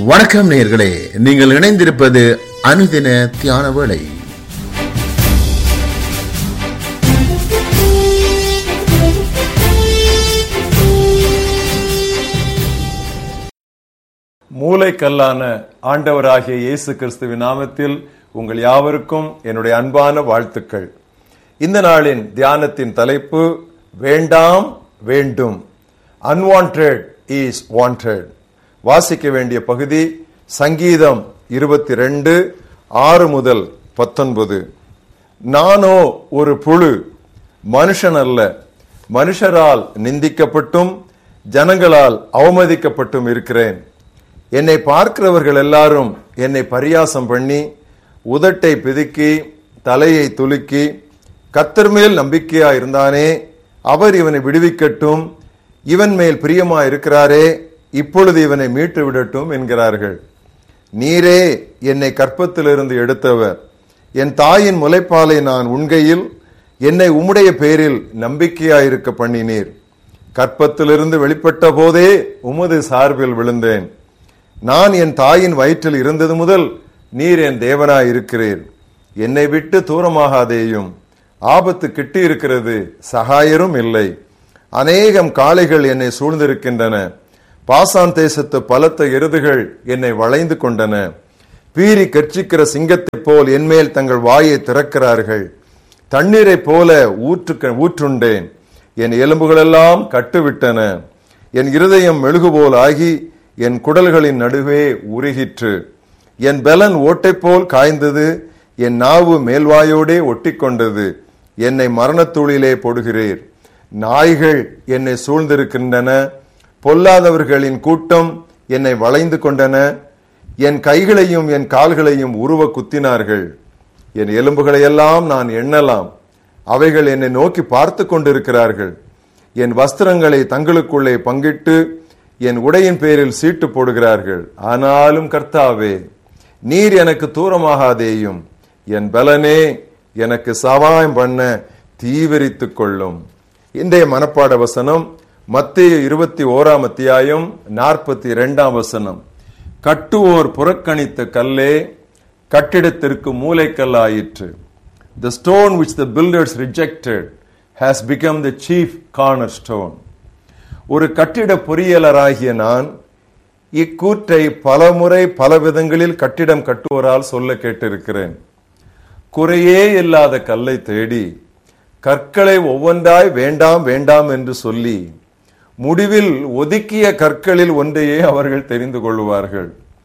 வணக்கம் நேயர்களே நீங்கள் இணைந்திருப்பது அனுதின தியான வேளை மூளைக்கல்லான ஆண்டவராகிய இயேசு கிறிஸ்துவின் நாமத்தில் உங்கள் யாவருக்கும் என்னுடைய அன்பான வாழ்த்துக்கள் இந்த நாளின் தியானத்தின் தலைப்பு வேண்டாம் வேண்டும் அன்வான்ட் இஸ் வாண்டட் வாசிக்க வேண்டிய பகுதி சங்கீதம் இருபத்தி ரெண்டு ஆறு முதல் பத்தொன்பது நானோ ஒரு புழு மனுஷன் அல்ல மனுஷரால் நிந்திக்கப்பட்டும் ஜனங்களால் அவமதிக்கப்பட்டும் இருக்கிறேன் என்னை பார்க்கிறவர்கள் எல்லாரும் என்னை பரியாசம் பண்ணி உதட்டை பிதுக்கி தலையை துலுக்கி கத்தர் மேல் நம்பிக்கையா இருந்தானே அவர் இவனை விடுவிக்கட்டும் இவன் மேல் பிரியமா இருக்கிறாரே இப்பொழுது இவனை மீட்டு விடட்டும் என்கிறார்கள் நீரே என்னை கற்பத்திலிருந்து எடுத்தவர் என் தாயின் முலைப்பாலை நான் உண்கையில் என்னை உம்முடைய பேரில் நம்பிக்கையாயிருக்க பண்ணினீர் கற்பத்திலிருந்து வெளிப்பட்ட போதே உமது சார்பில் விழுந்தேன் நான் என் தாயின் வயிற்றில் இருந்தது முதல் நீர் என் தேவனாய் இருக்கிறீர் என்னை விட்டு தூரமாகாதேயும் ஆபத்து கிட்டி இருக்கிறது சகாயரும் இல்லை அநேகம் காளைகள் என்னை சூழ்ந்திருக்கின்றன பாசான் தேசத்து பலத்த எருதுகள் என்னை வளைந்து கொண்டன பீறி கர்ச்சிக்கிற சிங்கத்தைப் போல் என்மேல் தங்கள் வாயை திறக்கிறார்கள் தண்ணீரைப் போல ஊற்று ஊற்றுண்டேன் என் எலும்புகளெல்லாம் கட்டுவிட்டன என் இருதயம் மெழுகு போல் ஆகி என் குடல்களின் நடுவே உருகிற்று என் பலன் ஓட்டை போல் காய்ந்தது என் நாவு மேல்வாயோடே ஒட்டிக்கொண்டது என்னை மரணத்தூளிலே போடுகிறீர் நாய்கள் என்னை சூழ்ந்திருக்கின்றன பொல்லாதவர்களின் கூட்டம் என்னை வளைந்து கொண்டன என் கைகளையும் என் கால்களையும் உருவ குத்தினார்கள் என் எலும்புகளை எல்லாம் நான் எண்ணலாம் அவைகள் என்னை நோக்கி பார்த்து கொண்டிருக்கிறார்கள் என் வஸ்திரங்களை தங்களுக்குள்ளே பங்கிட்டு என் உடையின் பேரில் சீட்டு போடுகிறார்கள் ஆனாலும் கர்த்தாவே நீர் எனக்கு தூரமாகாதேயும் என் பலனே எனக்கு சவாயம் பண்ண தீவிரித்துக் கொள்ளும் இன்றைய மனப்பாட வசனம் மத்திய இருபத்தி ஓராம் அத்தியாயம் நாற்பத்தி இரண்டாம் வசனம் கட்டுவோர் புறக்கணித்த கல்லே கட்டிடத்திற்கு மூளைக்கல்லாயிற்று The stone which the builders rejected has become the chief cornerstone. ஒரு கட்டிட பொறியியலராகிய நான் இக்கூற்றை பலமுறை பல விதங்களில் கட்டிடம் கட்டுவோரால் சொல்ல கேட்டிருக்கிறேன் குறையே இல்லாத கல்லை தேடி கற்களை ஒவ்வொன்றாய் வேண்டாம் வேண்டாம் என்று சொல்லி முடிவில் ஒதுக்கிய கற்களில் ஒன்றையே அவர்கள் தெரிந்து கொள்வார்கள்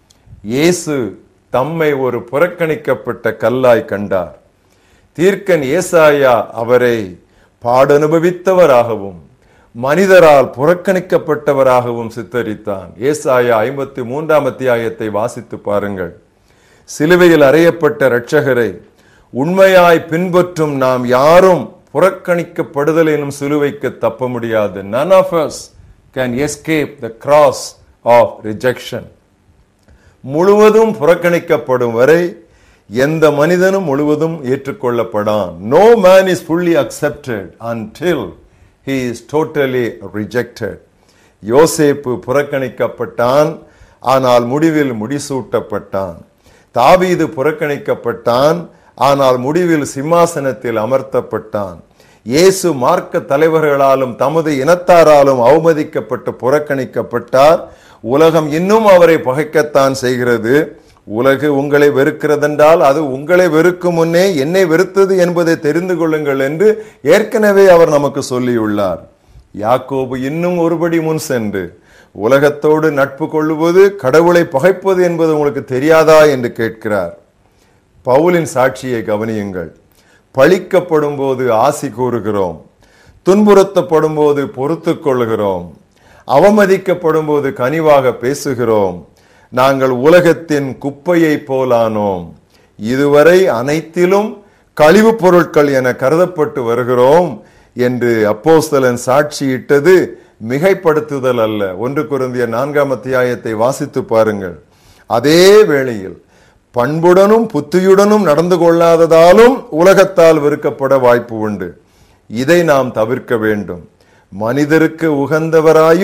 இயேசு தம்மை ஒரு புறக்கணிக்கப்பட்ட கல்லாய் கண்டார் தீர்க்கன் ஏசாயா அவரை பாடனுபவித்தவராகவும் மனிதரால் புறக்கணிக்கப்பட்டவராகவும் சித்தரித்தான் ஏசாயா ஐம்பத்தி மூன்றாம் அத்தியாயத்தை வாசித்து பாருங்கள் சிலுவையில் அறையப்பட்ட இரட்சகரை உண்மையாய் பின்பற்றும் நாம் யாரும் புறக்கணிக்கப்படுதல் எனும் சிலுவைக்கு தப்ப முடியாது none of us can escape the cross of rejection முழுவதும் புறக்கணிக்கப்படும் வரை எந்த மனிதனும் முழுவதும் ஏற்றுக்கொள்ளப்படான் no man is fully accepted until he is totally rejected யோசேப்பு புறக்கணிக்கப்பட்டான் ஆனால் முடிவில் முடிசூட்டப்பட்டான் தாவீது புறக்கணிக்கப்பட்டான் ஆனால் முடிவில் சிம்மாசனத்தில் அமர்த்தப்பட்டான் இயேசு மார்க்க தலைவர்களாலும் தமது இனத்தாராலும் அவமதிக்கப்பட்டு புறக்கணிக்கப்பட்டார் உலகம் இன்னும் அவரை பகைக்கத்தான் செய்கிறது உலகு உங்களை வெறுக்கிறதென்றால் அது உங்களை வெறுக்கும் முன்னே என்னை வெறுத்தது என்பதை தெரிந்து கொள்ளுங்கள் என்று ஏற்கனவே அவர் நமக்கு சொல்லியுள்ளார் யாக்கோபு இன்னும் ஒருபடி முன் சென்று உலகத்தோடு நட்பு கொள்ளுவது கடவுளை பகைப்பது என்பது உங்களுக்கு தெரியாதா என்று கேட்கிறார் பவுலின் சாட்சியை கவனியுங்கள் பழிக்கப்படும் போது ஆசி கூறுகிறோம் துன்புறுத்தப்படும் போது பொறுத்து கொள்கிறோம் அவமதிக்கப்படும் போது கனிவாக பேசுகிறோம் நாங்கள் உலகத்தின் குப்பையை போலானோம் இதுவரை அனைத்திலும் கழிவுப் பொருட்கள் என கருதப்பட்டு வருகிறோம் என்று அப்போஸ்தலன் சாட்சியிட்டது மிகைப்படுத்துதல் அல்ல ஒன்று குருந்திய நான்காம் அத்தியாயத்தை வாசித்து பாருங்கள் அதே வேளையில் பண்புடனும் புத்தியுடனும் நடந்து கொள்ளாததாலும் உலகத்தால் வெறுக்கப்பட வாய்ப்பு உண்டு இதை நாம் தவிர்க்க வேண்டும் மனிதருக்கு உகந்தவராயும்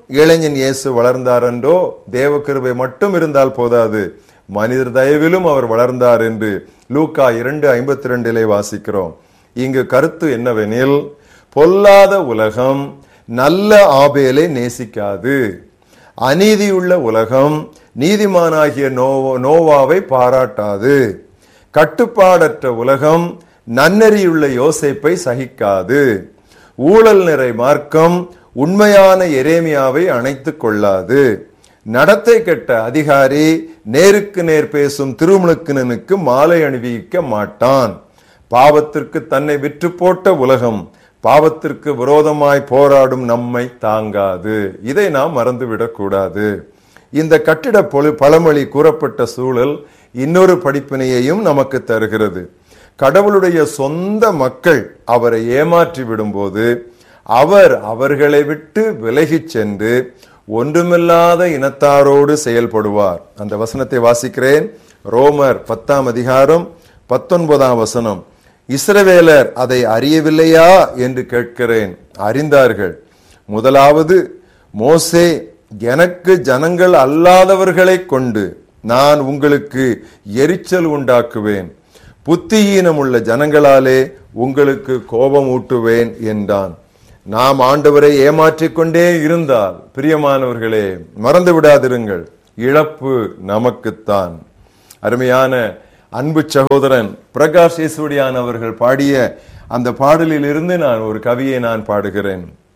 இளைஞன் இயேசு வளர்ந்தார் என்றோ தேவ கிருபை மட்டும் இருந்தால் போதாது மனிதர் தயவிலும் அவர் வளர்ந்தார் என்று லூக்கா இரண்டு ஐம்பத்தி ரெண்டிலே வாசிக்கிறோம் இங்கு கருத்து என்னவெனில் பொல்லாத உலகம் நல்ல ஆபேலை நேசிக்காது அநீதியுள்ள உலகம் நீதிமானாகிய நோவ நோவாவை பாராட்டாது கட்டுப்பாடற்ற உலகம் நன்னெறியுள்ள யோசேப்பை சகிக்காது ஊழல் நிறை மார்க்கம் உண்மையான எரேமியாவை அணைத்துக் கொள்ளாது நடத்தை கெட்ட அதிகாரி நேருக்கு நேர் பேசும் திருமுழுக்கினனுக்கு மாலை அணிவிக்க மாட்டான் பாவத்திற்கு தன்னை விற்று போட்ட உலகம் பாவத்திற்கு விரோதமாய் போராடும் நம்மை தாங்காது இதை நாம் மறந்துவிடக் கூடாது இந்த கட்டிட பொழு பழமொழி கூறப்பட்ட சூழல் இன்னொரு படிப்பினையையும் நமக்கு தருகிறது கடவுளுடைய சொந்த மக்கள் அவரை ஏமாற்றி விடும்போது அவர் அவர்களை விட்டு விலகிச் சென்று ஒன்றுமில்லாத இனத்தாரோடு செயல்படுவார் அந்த வசனத்தை வாசிக்கிறேன் ரோமர் பத்தாம் அதிகாரம் பத்தொன்பதாம் வசனம் இஸ்ரவேலர் அதை அறியவில்லையா என்று கேட்கிறேன் அறிந்தார்கள் முதலாவது மோசே எனக்கு ஜனங்கள் அல்லாதவர்களை கொண்டு நான் உங்களுக்கு எரிச்சல் உண்டாக்குவேன் புத்தியீனம் உள்ள ஜனங்களாலே உங்களுக்கு கோபம் ஊட்டுவேன் என்றான் நாம் ஆண்டவரை ஏமாற்றிக் கொண்டே இருந்தால் பிரியமானவர்களே மறந்து விடாதிருங்கள் இழப்பு நமக்குத்தான் அருமையான அன்பு சகோதரன் பிரகாஷ் ஈஸ்வடியான் அவர்கள் பாடிய அந்த பாடலில் இருந்து நான் ஒரு கவியை நான் பாடுகிறேன்